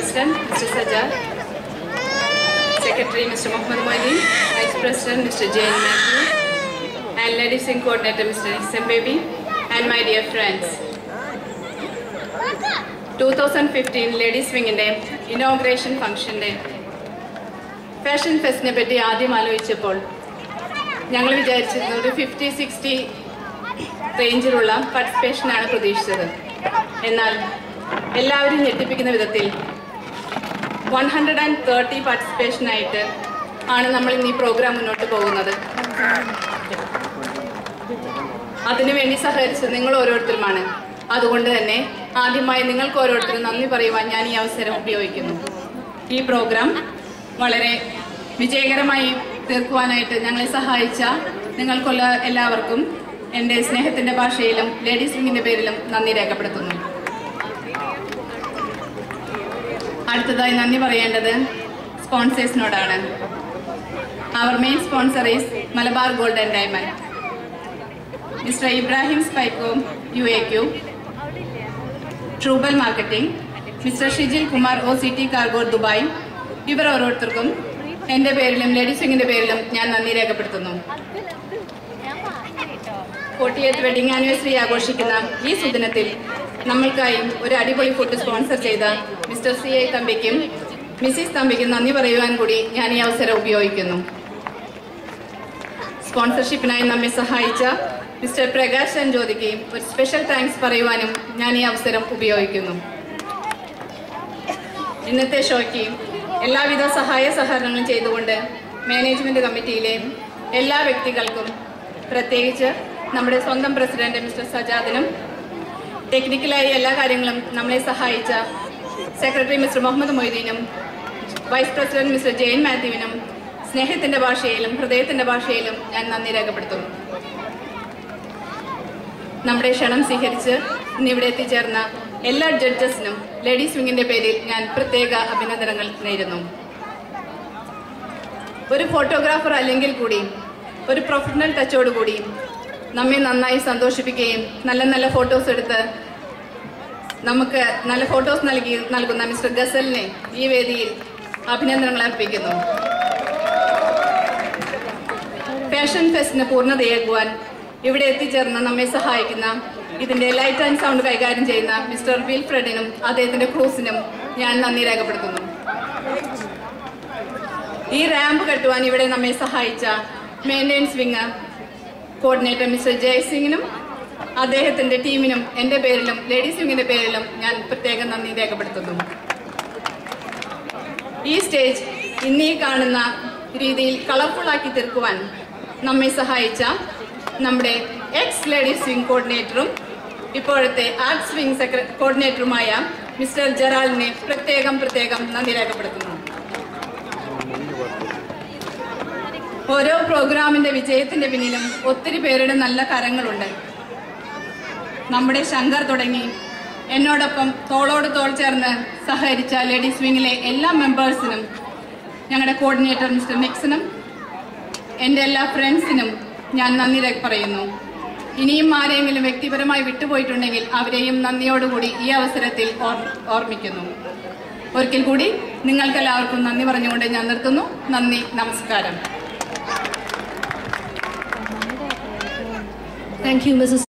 President, Mr. Sajjad, Secretary, Mr. Muhammad Moideen, Vice President, Mr. Jane Matthew, and Ladies Wing Coordinator, Mr. Nisam Baby, and my dear friends. 2015 ladies വിങ്ങിൻ്റെ inauguration ഫംഗ്ഷൻ്റെ fashion ഫെസ്റ്റിനെ പറ്റി ആദ്യം ആലോചിച്ചപ്പോൾ ഞങ്ങൾ വിചാരിച്ചിരുന്നത് ഒരു ഫിഫ്റ്റി സിക്സ്റ്റി റേഞ്ചിലുള്ള പാർട്ടിസിപ്പേഷനാണ് പ്രതീക്ഷിച്ചത് എന്നാൽ എല്ലാവരും ഞെട്ടിപ്പിക്കുന്ന വിധത്തിൽ വൺ ഹൺഡ്രഡ് ആൻഡ് തേർട്ടി പാർട്ടിസിപ്പേഷനായിട്ട് ആണ് നമ്മൾ ഇന്ന് ഈ പ്രോഗ്രാം മുന്നോട്ട് പോകുന്നത് അതിനുവേണ്ടി സഹകരിച്ചത് നിങ്ങൾ ഓരോരുത്തരുമാണ് അതുകൊണ്ട് തന്നെ ആദ്യമായി നിങ്ങൾക്ക് ഓരോരുത്തരും നന്ദി പറയുവാൻ ഞാൻ ഈ അവസരം ഉപയോഗിക്കുന്നു ഈ പ്രോഗ്രാം വളരെ വിജയകരമായി തീർക്കുവാനായിട്ട് ഞങ്ങളെ സഹായിച്ച നിങ്ങൾക്കുള്ള എല്ലാവർക്കും എൻ്റെ സ്നേഹത്തിൻ്റെ ഭാഷയിലും ലേഡീസ് വിങ്ങിൻ്റെ പേരിലും നന്ദി രേഖപ്പെടുത്തുന്നു അടുത്തതായി നന്ദി പറയേണ്ടത് സ്പോൺസേഴ്സിനോടാണ് അവർ main sponsor is Malabar gold and diamond mister Ibrahim സ്പൈക്കോ യു എ ക്യു ട്രൂബൽ marketing mister Shijil Kumar O C T cargo Dubai ഇവർ ഓരോരുത്തർക്കും എൻ്റെ പേരിലും ലേഡീസ് വിങ്ങിൻ്റെ പേരിലും ഞാൻ നന്ദി രേഖപ്പെടുത്തുന്നു ഫോർട്ടിയത്ത് വെഡിങ് ആനിവേഴ്സറി ആഘോഷിക്കുന്ന ഈ സുദിനത്തിൽ നമ്മൾക്കായി ഒരു അടിപൊളി ഫുഡ് സ്പോൺസർ ചെയ്ത മിസ്റ്റർ സി ഐ തമ്പിക്കും മിസ്സിസ് തമ്പിക്കും നന്ദി പറയുവാൻ കൂടി ഞാൻ ഈ അവസരം ഉപയോഗിക്കുന്നു സ്പോൺസർഷിപ്പിനായി നമ്മെ സഹായിച്ച മിസ്റ്റർ പ്രകാശ് ജ്യോതിക്ക് ഒരു സ്പെഷ്യൽ താങ്ക്സ് പറയുവാനും ഞാൻ ഈ അവസരം ഉപയോഗിക്കുന്നു ഇന്നത്തെ ഷോയ്ക്ക് എല്ലാവിധ സഹായ സഹകരണങ്ങളും ചെയ്തുകൊണ്ട് മാനേജ്മെന്റ് കമ്മിറ്റിയിലെ എല്ലാ വ്യക്തികൾക്കും പ്രത്യേകിച്ച് നമ്മുടെ സ്വന്തം പ്രസിഡന്റ് മിസ്റ്റർ സജാദിനും ടെക്നിക്കലായി എല്ലാ കാര്യങ്ങളും നമ്മളെ സഹായിച്ച സെക്രട്ടറി മിസ്റ്റർ മുഹമ്മദ് മൊയ്തീനും വൈസ് പ്രസിഡന്റ് മിസ്റ്റർ ജെയിൻ മാത്യുവിനും സ്നേഹത്തിന്റെ ഭാഷയിലും ഹൃദയത്തിന്റെ ഭാഷയിലും ഞാൻ നന്ദി രേഖപ്പെടുത്തുന്നു നമ്മുടെ ക്ഷണം സ്വീകരിച്ച് ഇന്ന് ഇവിടെ എത്തിച്ചേർന്ന എല്ലാ ജഡ്ജസിനും ലേഡീസ് വിങ്ങിന്റെ പേരിൽ ഞാൻ പ്രത്യേക അഭിനന്ദനങ്ങൾ നേരുന്നു ഒരു ഫോട്ടോഗ്രാഫർ അല്ലെങ്കിൽ കൂടി ഒരു പ്രൊഫഷണൽ ടച്ചോടുകൂടി നമ്മെ നന്നായി സന്തോഷിപ്പിക്കുകയും നല്ല നല്ല ഫോട്ടോസ് എടുത്ത് നമുക്ക് നല്ല ഫോട്ടോസ് നൽകി നൽകുന്ന മിസ്റ്റർ ഗസലിനെ ഈ വേദിയിൽ അഭിനന്ദനങ്ങൾ അർപ്പിക്കുന്നു ഫാഷൻ ഫെസ്റ്റിന് പൂർണ്ണതയേകുവാൻ ഇവിടെ എത്തിച്ചേർന്ന നമ്മെ സഹായിക്കുന്ന ഇതിന്റെ ലൈറ്റ് ആൻഡ് സൗണ്ട് കൈകാര്യം ചെയ്യുന്ന മിസ്റ്റർ വിൽഫ്രെഡിനും അദ്ദേഹത്തിന്റെ ക്രൂസിനും ഞാൻ നന്ദി രേഖപ്പെടുത്തുന്നു ഈ റാമ്പ് കെട്ടുവാൻ ഇവിടെ നമ്മെ സഹായിച്ച മെയിൻ്റെനൻസ് വിങ് കോർഡിനേറ്റർ മിസ്റ്റർ ജയസിംഗിനും അദ്ദേഹത്തിന്റെ ടീമിനും എൻ്റെ പേരിലും ലേഡീസ് വിങ്ങിന്റെ പേരിലും ഞാൻ പ്രത്യേകം നന്ദി രേഖപ്പെടുത്തുന്നു ഈ സ്റ്റേജ് ഇന്നീ കാണുന്ന രീതിയിൽ കളർഫുൾ ആക്കി തീർക്കുവാൻ നമ്മെ സഹായിച്ച നമ്മുടെ എക്സ് ലേഡീസ് വിംഗ് കോർഡിനേറ്ററും ഇപ്പോഴത്തെ ആർട്സ് വിംഗ് സെക്ര കോർഡിനേറ്ററുമായ മിസ്റ്റർ ജറാലിനെ പ്രത്യേകം പ്രത്യേകം നന്ദി രേഖപ്പെടുത്തുന്നു ഓരോ പ്രോഗ്രാമിന്റെ വിജയത്തിന്റെ പിന്നിലും ഒത്തിരി പേരുടെ നല്ല കരങ്ങളുണ്ട് നമ്മുടെ ശങ്കർ തുടങ്ങി എന്നോടൊപ്പം തോളോട് തോൾ ചേർന്ന് സഹകരിച്ച ലേഡീസ് വിങ്ങിലെ എല്ലാ മെമ്പേഴ്സിനും ഞങ്ങളുടെ കോർഡിനേറ്റർ മിസ്റ്റർ നിക്സനും എൻ്റെ എല്ലാ ഫ്രണ്ട്സിനും ഞാൻ നന്ദി രേ- പറയുന്നു ഇനിയും ആരെങ്കിലും വ്യക്തിപരമായി വിട്ടുപോയിട്ടുണ്ടെങ്കിൽ അവരെയും നന്ദിയോടുകൂടി ഈ അവസരത്തിൽ ഓർ- ഓർമ്മിക്കുന്നു ഒരിക്കൽ കൂടി നിങ്ങൾക്കെല്ലാവർക്കും നന്ദി പറഞ്ഞുകൊണ്ട് ഞാൻ നിർത്തുന്നു നന്ദി നമസ്കാരം Thank you, Mrs.